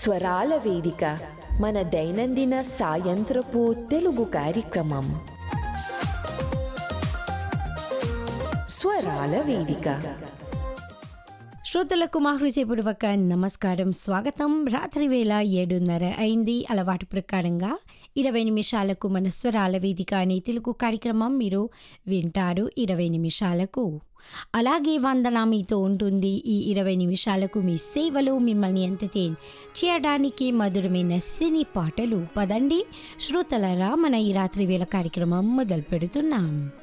స్వరాల వేదిక మన దైనందిన సాయంత్రపు తెలుగు కార్యక్రమం స్వరాల వేదిక శ్రోతలకు మా హృదయపూర్వక నమస్కారం స్వాగతం రాత్రి వేళ ఏడున్నర అయింది అలవాటు ప్రకారంగా ఇరవై నిమిషాలకు మన స్వరాల వేదిక అనే తెలుగు కార్యక్రమం మీరు వింటారు ఇరవై నిమిషాలకు అలాగే వందన మీతో ఉంటుంది ఈ ఇరవై నిమిషాలకు మీ సేవలు మిమ్మల్ని ఎంటర్టైన్ చేయడానికి మధురమైన సినీ పాటలు పదండి శ్రోతలరా మన ఈ రాత్రి వేళ కార్యక్రమం మొదలు పెడుతున్నాం